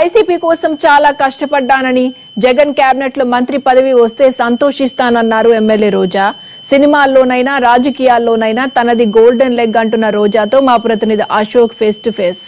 YCP కోసం చాలా కష్టపడ్డానని Jagan cabinet లో మంత్రి పదవి వస్తే సంతోషిస్తానన్నారు ఎమ్మెల్యే రోజా సినిమాల్లోనైనా రాజకీయాల్లోనైనా తనది గోల్డెన్ లెగ్ అంటున్న రోజాతో మా ప్రతినిధి Ashok face to face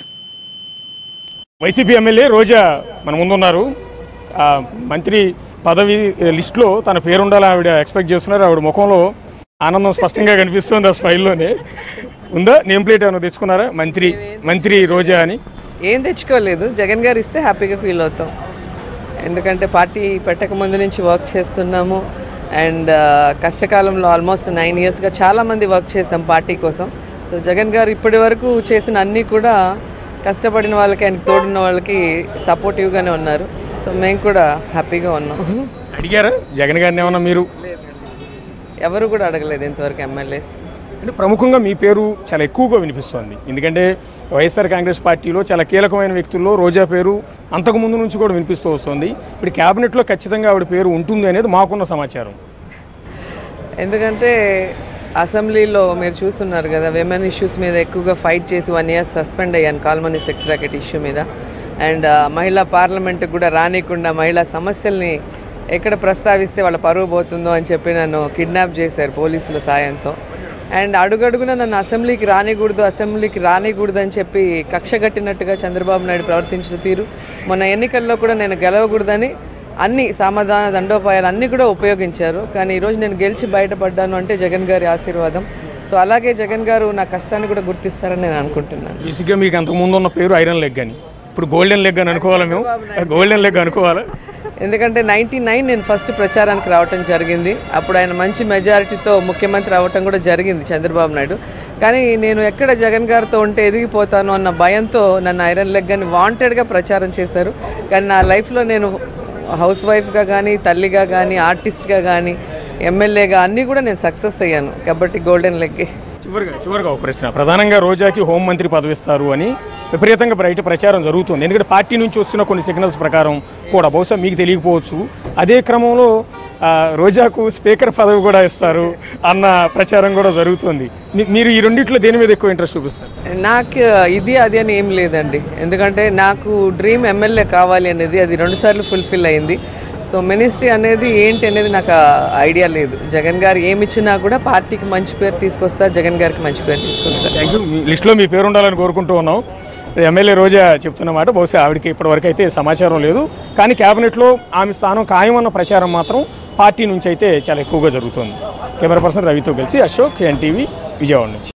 YCP MLA Roja మన ముందున్నారు ఆ, మంత్రి పదవి లిస్టులో తన పేరు ఉండాలని ఆవిడ ఎక్స్పెక్ట్ చేస్తున్నారు ఆవిడ ముఖంలో ఆనందం స్పష్టంగా కనిపిస్తుంది ఆ స్మైల్లోనే ఉందా నేమ్ ప్లేట్ ఏమైనా తెచ్చుకున్నారా మంత్రి మంత్రి రోజా అని ఏం తెచ్చుకోలేదు జగన్ గారు ఇస్తే హ్యాపీగా ఫీల్ అవుతాం ఎందుకంటే పార్టీ పెట్టక ముందు నుంచి వర్క్ చేస్తున్నాము అండ్ కష్టకాలంలో ఆల్మోస్ట్ నైన్ ఇయర్స్గా చాలామంది వర్క్ చేసాం పార్టీ కోసం సో జగన్ గారు ఇప్పటి వరకు చేసిన అన్నీ కూడా కష్టపడిన వాళ్ళకి ఆయనకి తోడున్న వాళ్ళకి సపోర్టివ్గానే ఉన్నారు సో మేము కూడా హ్యాపీగా ఉన్నాం అడిగారా జగన్ గారిని ఏమన్నా మీరు ఎవరు కూడా అడగలేదు ఇంతవరకు ఎమ్మెల్యేస్ అంటే ప్రముఖంగా మీ పేరు చాలా ఎక్కువగా వినిపిస్తోంది ఎందుకంటే వైఎస్ఆర్ కాంగ్రెస్ పార్టీలో చాలా కీలకమైన వ్యక్తుల్లో రోజా పేరు అంతకు ముందు నుంచి కూడా వినిపిస్తూ వస్తుంది ఇప్పుడు క్యాబినెట్లో ఖచ్చితంగా ఆవిడ పేరు ఉంటుంది అనేది మాకున్న సమాచారం ఎందుకంటే అసెంబ్లీలో మీరు చూస్తున్నారు కదా విమెన్ ఇష్యూస్ మీద ఎక్కువగా ఫైట్ చేసి వన్ ఇయర్ సస్పెండ్ అయ్యాను కాల్మనీ సెక్స్ ర్యాకెట్ ఇష్యూ మీద అండ్ మహిళా పార్లమెంట్కి కూడా రానికుండా మహిళా సమస్యల్ని ఎక్కడ ప్రస్తావిస్తే వాళ్ళ పరువు పోతుందో అని చెప్పి నన్ను కిడ్నాప్ చేశారు పోలీసుల సాయంతో అండ్ అడుగడుగున నన్ను అసెంబ్లీకి రానికూడదు అసెంబ్లీకి రానికూడదు అని చెప్పి కక్ష కట్టినట్టుగా చంద్రబాబు నాయుడు ప్రవర్తించిన తీరు మొన్న ఎన్నికల్లో కూడా నేను గెలవకూడదని అన్ని సమాధాన దండోపాయాలు అన్నీ కూడా ఉపయోగించారు కానీ ఈరోజు నేను గెలిచి బయటపడ్డాను అంటే జగన్ గారి ఆశీర్వాదం సో అలాగే జగన్ గారు నా కష్టాన్ని కూడా గుర్తిస్తారని నేను అనుకుంటున్నాను బేసిక్గా మీకు అంతకు ముందు ఉన్న పేరు ఐరన్ లెగ్ అని ఇప్పుడు గోల్డెన్ లెగ్ అని అనుకోవాలా మేము గోల్డెన్ లెగ్ అనుకోవాలా ఎందుకంటే నైంటీ నైన్ నేను ఫస్ట్ ప్రచారానికి రావటం జరిగింది అప్పుడు ఆయన మంచి మెజారిటీతో ముఖ్యమంత్రి అవ్వటం కూడా జరిగింది చంద్రబాబు నాయుడు కానీ నేను ఎక్కడ జగన్ గారితో ఉంటే ఎదిగిపోతాను అన్న భయంతో నన్ను ఐరన్ లెగ్ అని వాంటెడ్గా ప్రచారం చేశారు కానీ నా లైఫ్లో నేను హౌస్ వైఫ్గా కానీ తల్లిగా కానీ ఆర్టిస్ట్గా కానీ ఎమ్మెల్యేగా అన్నీ కూడా నేను సక్సెస్ అయ్యాను కాబట్టి గోల్డెన్ లెగ్ చివరిగా చివరిగా ఒక ప్రశ్న ప్రధానంగా రోజాకి హోంమంత్రి పదవి ఇస్తారు అని విపరీతంగా బయట ప్రచారం జరుగుతుంది ఎందుకంటే పార్టీ నుంచి వస్తున్న కొన్ని సిగ్నల్స్ ప్రకారం కూడా బహుశా మీకు తెలియకపోవచ్చు అదే క్రమంలో ఆ, రోజాకు స్పీకర్ పదవి కూడా ఇస్తారు అన్న ప్రచారం కూడా జరుగుతుంది మీ- మీరు ఈ రెండిట్లో దేని మీద ఎక్కువ ఇంట్రెస్ట్ చూపిస్తారు నాకు ఇది అది అని ఏం లేదండి ఎందుకంటే నాకు డ్రీమ్ ఎమ్మెల్యే కావాలి అనేది అది రెండుసార్లు ఫుల్ఫిల్ అయింది సో మినిస్ట్రీ అనేది ఏంటి అనేది నాకు ఐడియా లేదు జగన్ గారు ఏమి ఇచ్చినా కూడా పార్టీకి మంచి పేరు తీసుకొస్తా జగన్ గారికి మంచి పేరు తీసుకొస్తా థ్యాంక్ యూ మీ లిస్టులో మీ పేరు ఉండాలని కోరుకుంటూ ఉన్నాం ఎమ్మెల్యే రోజా చెప్తున్న మాట బహుశా ఆవిడకి ఇప్పటివరకు అయితే సమాచారం లేదు కానీ కేబినెట్లో ఆమె స్థానం ఖాయమన్న ప్రచారం మాత్రం పార్టీ నుంచి అయితే చాలా ఎక్కువగా జరుగుతుంది కెమెరా పర్సన్ రవితో కలిసి అశోక్ ఎన్టీవీ విజయవాడ నుంచి